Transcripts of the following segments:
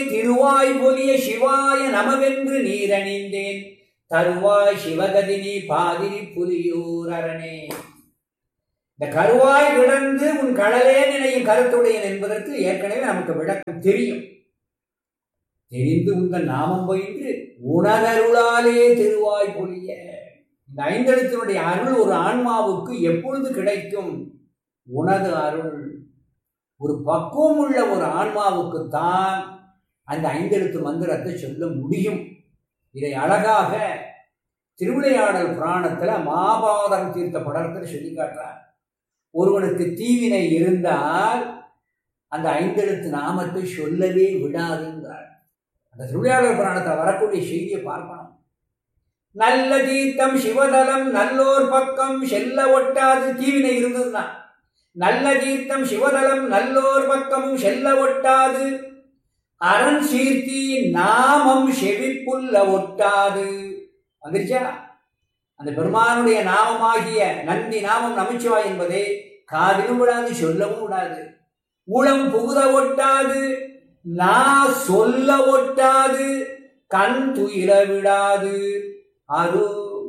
திருவாய் பொலிய சிவாய நமவென்று நீரணிந்தேன் தருவாய் சிவகதினி பாதிரி புலியூர் அரணே இந்த கருவாய் கிடந்து உன் கடலே நினையும் கருத்துடையன் என்பதற்கு ஏற்கனவே நமக்கு விளக்கம் தெரியும் தெரிந்து உங்கள் நாமம் பயின்று உணகருளாலே திருவாய் பொழிய இந்த ஐந்தெழுத்தினுடைய அருள் ஒரு ஆன்மாவுக்கு எப்பொழுது கிடைக்கும் உனது அருள் ஒரு பக்குவம் உள்ள ஒரு ஆன்மாவுக்கு தான் அந்த ஐந்தெழுத்து மந்திரத்தை சொல்ல முடியும் இதை அழகாக திருவிளையாடல் புராணத்துல மாபாதம் தீர்த்த படத்தில் சொல்லி காட்டுறார் ஒருவனுக்கு தீவினை இருந்தால் அந்த ஐந்தெழுத்து நாமத்தை சொல்லவே விடாதுங்கிறார் அந்த திருவிளையாடல் புராணத்தில் வரக்கூடிய செய்தியை பார்க்கணும் நல்ல தீர்த்தம் சிவதலம் நல்லோர் பக்கம் செல்ல ஒட்டாது தீவினை இருந்ததுன்னா நல்ல தீர்த்தம் சிவதலம் நல்லோர் பக்கமும் செல்ல ஒட்டாது அரண் சீர்த்தி நாமம் செவிப்புல்ல ஒட்டாது வந்துருச்சா அந்த பெருமானுடைய நாமமாகிய நந்தி நாமம் நமச்சிவாய் என்பதை காதிலும் விடாது சொல்லவும் விடாது உளம் புகுத ஒட்டாது நான் சொல்ல ஒட்டாது கண் துயில விடாது அது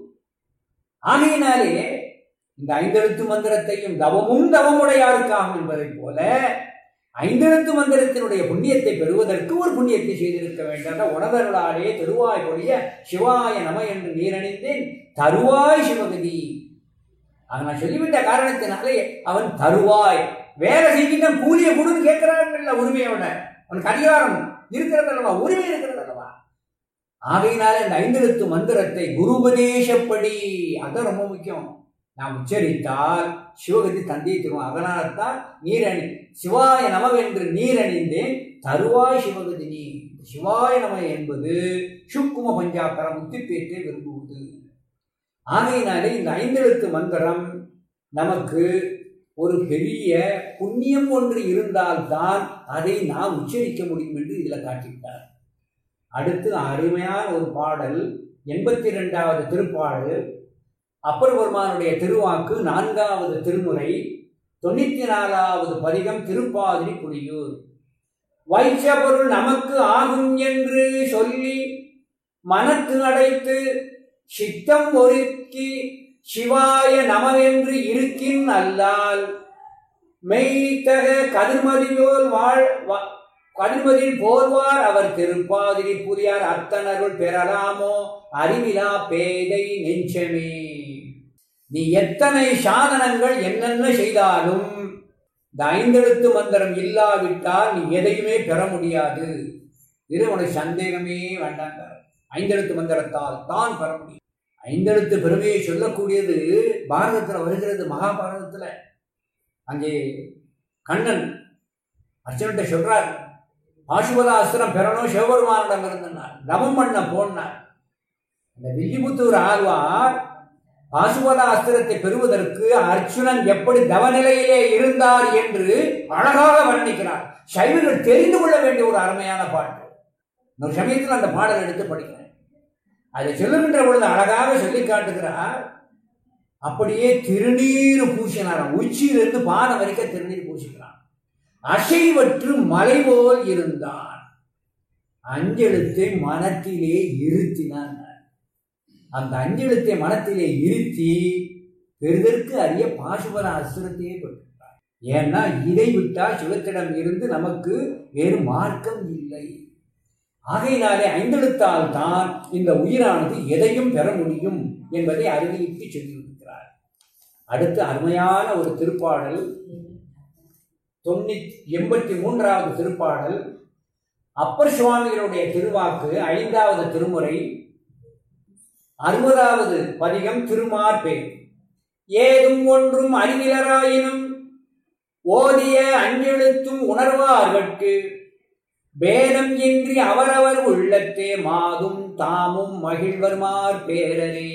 ஆகையினாலே இந்த ஐந்தெழுத்து மந்திரத்தையும் தவமும் தவமுடையாருக்காகும் என்பதைப் போல ஐந்தெழுத்து மந்திரத்தினுடைய புண்ணியத்தை பெறுவதற்கு ஒரு புண்ணியத்தை செய்திருக்க வேண்டும் உணவர்களாலே திருவாய் பொழிய சிவாய நம என்று நீரணிந்தேன் தருவாய் சிவகதி அதை நான் சொல்லிவிட்ட காரணத்தினாலே அவன் தருவாய் வேலை செய்கின்ற கூலியை கொடுன்னு கேட்கிறாங்கல்ல உரிமையோட அவனுக்கு அதிகாரம் இருக்கிறது அல்லவா உரிமை இருக்கிறது அல்லவா ஆகையினால இந்த ஐந்தெழுத்து மந்திரத்தை குருபதேசப்படி அதான் ரொம்ப முக்கியம் நாம் உச்சரித்தால் சிவகதி தந்தையை தருவோம் அதனால்தான் நீரணி சிவாய நமவென்று நீரணிந்தேன் தருவாய் சிவகதி நீ சிவாய நம என்பது சுக்கும பஞ்சாக்கர முத்திப்பேற்றை விரும்புவது ஆகையினாலே இந்த ஐந்தெழுத்து மந்திரம் நமக்கு ஒரு பெரிய புண்ணியம் ஒன்று இருந்தால்தான் அதை நாம் உச்சரிக்க முடியும் என்று இதில் காட்டிவிட்டார் அடுத்து அருமையான ஒரு பாடல் எண்பத்தி ரெண்டாவது திருப்பாடல் அப்பர் பெருமானுடைய திருவாக்கு நான்காவது திருமுறை தொண்ணூத்தி நாலாவது பதிகம் திருப்பாதிரி புலியூர் வைச்ச பொருள் நமக்கு ஆகும் என்று சொல்லி மனத்து அடைத்து சித்தம் ஒருக்கி சிவாய நமவென்று இருக்கின் அல்லால் மெய்த்தக கதிர்மதியோல் வாழ் கதிர்மதியில் போர்வார் அவர் திருப்பாதிரி புரியார் அத்தனருள் பெறலாமோ அறிவிலா பேதை நெஞ்சமே நீ எத்தனை சாதனங்கள் என்னென்ன செய்தாலும் இந்த ஐந்தெழுத்து மந்திரம் இல்லாவிட்டால் நீ எதையுமே பெற முடியாது இது உனக்கு சந்தேகமே வேண்டாங்க ஐந்தெழுத்து மந்திரத்தால் தான் பெற முடியும் ஐந்தெழுத்து பெருமையை சொல்லக்கூடியது பாரதத்தில் வருகிறது மகாபாரதத்தில் அங்கே கண்ணன் அர்ச்சன்கிட்ட சொல்றார் பாசுபத அஸ்திரம் பெறணும் சிவபெருமானிடம் இருந்தார் தவம் பண்ண போனார் அந்த வில்லிபுத்தூர் ஆழ்வார் பாசுபத அஸ்திரத்தை பெறுவதற்கு அர்ச்சுனன் எப்படி தவநிலையிலே இருந்தார் என்று அழகாக வர்ணிக்கிறார் சைவர்கள் தெரிந்து கொள்ள வேண்டிய ஒரு அருமையான பாட்டு ஒரு சமயத்தில் அந்த பாடல் எடுத்து படிக்கிறேன் அதை சொல்லுகின்ற பொழுது அழகாக சொல்லி காட்டுகிறார் அப்படியே திருநீர் பூசினாராம் உச்சியிலிருந்து பாதம் வரைக்கும் திருநீர் பூசிக்கிறான் அசைவற்று மலை போல் இருந்தான் அஞ்செழுத்தை மனத்திலே இருத்தினான் அந்த அஞ்செழுத்தை மனத்திலே இருத்தி பெறுதற்கு அறிய பாசுபத அசுரத்தையே பெற்றிருக்கிறார் ஏன்னா இதை விட்டால் சிவத்திடம் இருந்து நமக்கு வேறு மார்க்கம் இல்லை ஆகையினாலே ஐந்தெழுத்தால் தான் இந்த உயிரானது எதையும் பெற முடியும் என்பதை அறிவித்து சொல்லியிருக்கிறார் அடுத்து அருமையான ஒரு திருப்பாடல் தொண்ணூத்தி எண்பத்தி மூன்றாவது திருப்பாடல் அப்பர் சுவாமிகளுடைய திருவாக்கு ஐந்தாவது திருமுறை அறுபதாவது பதிகம் திருமார்பே ஏதும் ஒன்றும் அறிவிலராயினும் ஓதிய அஞ்செழுத்தும் உணர்வார்கட்கு பேதம் இன்றி அவரவர் உள்ளத்தே மாதும் தாமும் மகிழ்வர்மார் பேரரே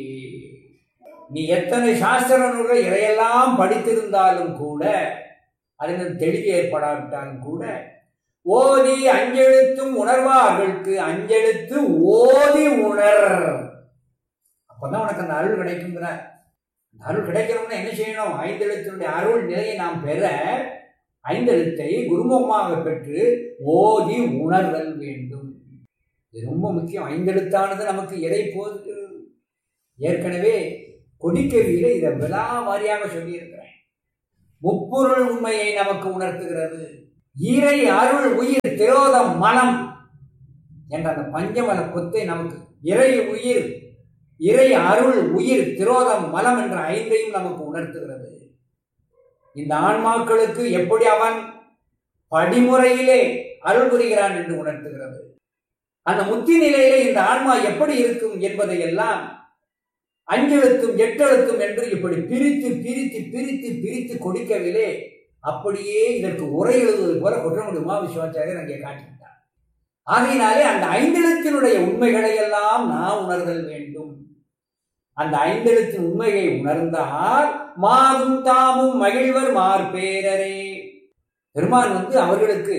நீ எத்தனை சாஸ்திர நூல்கள் இதையெல்லாம் படித்திருந்தாலும் கூட அதனால் தெளிவு ஏற்படாவிட்டாலும் கூட ஓதி அஞ்செழுத்தும் உணர்வார்களுக்கு அஞ்செழுத்து ஓதி உணர் அப்பதான் உனக்கு அந்த அருள் கிடைக்குங்கிற அந்த அருள் கிடைக்கணும்னா என்ன செய்யணும் ஐந்தெழுத்தினுடைய அருள் நிலையை நாம் பெற ஐந்தெழுத்தை குருமுகமாக பெற்று ஓதி உணர்தல் வேண்டும் இது ரொம்ப முக்கியம் ஐந்தெழுத்தானது நமக்கு எதை போது ஏற்கனவே கொடிக்கவியில இதை விழா வாரியாக சொல்லியிருக்கிறேன் முப்பொருள் உண்மையை நமக்கு உணர்த்துகிறது இறை அருள் உயிர் திரோதம் மனம் என்ற அந்த பஞ்சமல கொத்தை நமக்கு இறை உயிர் இறை அருள் உயிர் திரோதம் மலம் என்ற ஐந்தையும் நமக்கு உணர்த்துகிறது இந்த ஆன்மாக்களுக்கு எப்படி அவன் படிமுறையிலே அருள் புரிகிறான் என்று உணர்த்துகிறது அந்த முத்தி நிலையிலே இந்த ஆன்மா எப்படி இருக்கும் என்பதை எல்லாம் அஞ்செழுத்தும் எட்டெழுத்தும் என்று இப்படி பிரித்து பிரித்து பிரித்து பிரித்து கொடுக்கவில்லை அப்படியே இதற்கு உரை எழுதுவது போல குற்றமுடி உமா விஸ்வாச்சாரியர் அங்கே காட்டிவிட்டார் ஆகையினாலே அந்த ஐந்தெழுத்தினுடைய உண்மைகளை எல்லாம் நாம் உணர்தல் வேண்டும் அந்த ஐந்தெழுத்தின் உண்மையை உணர்ந்தால் மாதும் தாமும் மகிழ்வர் மார்பேரரே பெருமான் வந்து அவர்களுக்கு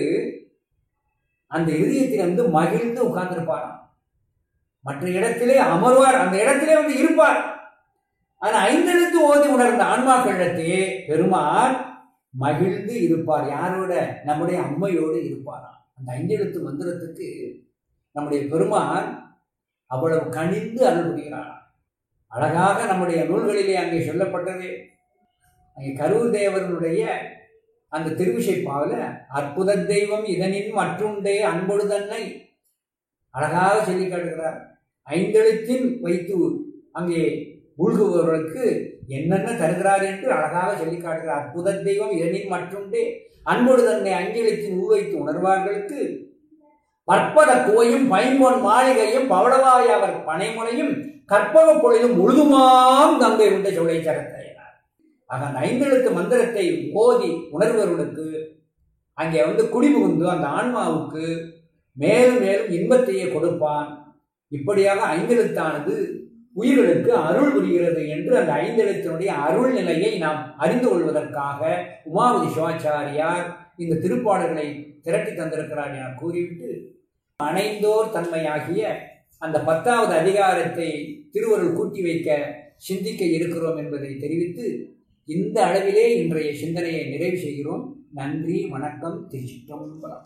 அந்த இதயத்தில் வந்து மகிழ்ந்து உட்கார்ந்திருப்பாராம் மற்ற இடத்திலே அமர்வார் அந்த இடத்திலே வந்து இருப்பார் ஆனா ஐந்தெழுத்து ஓதி உணர்ந்த ஆன்மாக்களிடத்தே பெருமான் மகிழ்ந்து இருப்பார் யாரோட நம்முடைய அம்மையோடு இருப்பாராம் அந்த ஐந்தெழுத்து மந்திரத்துக்கு நம்முடைய பெருமான் அவ்வளவு கனிந்து அருள் புரிகிறாராம் அழகாக நம்முடைய நூல்களிலே அங்கே சொல்லப்பட்டது அங்கே கரூர் தேவனுடைய அந்த திருவிசைப்பாவில் அற்புத தெய்வம் இதனின் மற்றுண்டே அன்பொடு தன்னை அழகாக சொல்லி காட்டுகிறார் ஐந்தெழுத்தின் வைத்து அங்கே உள்குபவர்களுக்கு என்னென்ன தருகிறார் என்று அழகாக சொல்லி காட்டுகிறார் அற்புத தெய்வம் இதனின் மற்றுண்டே அன்பொடு தன்னை அஞ்செழுத்தின் உள்வைத்து உணர்வார்களுக்கு பற்பத கோயும் பைம்பொன் மாளிகையும் பவளவாய் அவர் பனைமுனையும் கற்பக பொழுதும் முழுதுமாம் தந்தை உண்ட சொல்லை சரத்தையினார் ஆக அந்த ஐந்தெழுத்து மந்திரத்தை ஓதி உணர்வர்களுக்கு அங்கே வந்து குடிபுகுந்து அந்த ஆன்மாவுக்கு மேலும் மேலும் இன்பத்தையே கொடுப்பான் இப்படியாக ஐந்தெழுத்தானது உயிர்களுக்கு அருள் புரிகிறது என்று அந்த ஐந்தெழுத்தினுடைய அருள் நிலையை நாம் அறிந்து கொள்வதற்காக உமாவதி சிவாச்சாரியார் இந்த திருப்பாடல்களை திரட்டி தந்திருக்கிறார் என கூறிவிட்டு அணைந்தோர் தன்மையாகிய அந்த பத்தாவது அதிகாரத்தை திருவருள் கூட்டி வைக்க சிந்திக்க இருக்கிறோம் என்பதை தெரிவித்து இந்த அளவிலே இன்றைய சிந்தனையை நிறைவு செய்கிறோம் நன்றி வணக்கம் திருச்சிற்றம்பலம்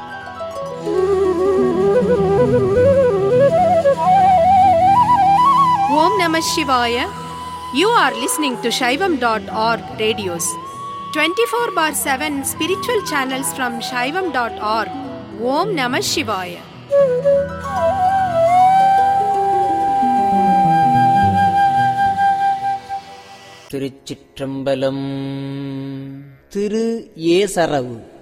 Om Namah Shivaya. You are listening to Shaivam.org radios. 24 bar 7 spiritual channels from Shaivam.org. Om Namah Shivaya. Thiruchitrambalam Thiru ஏசரவு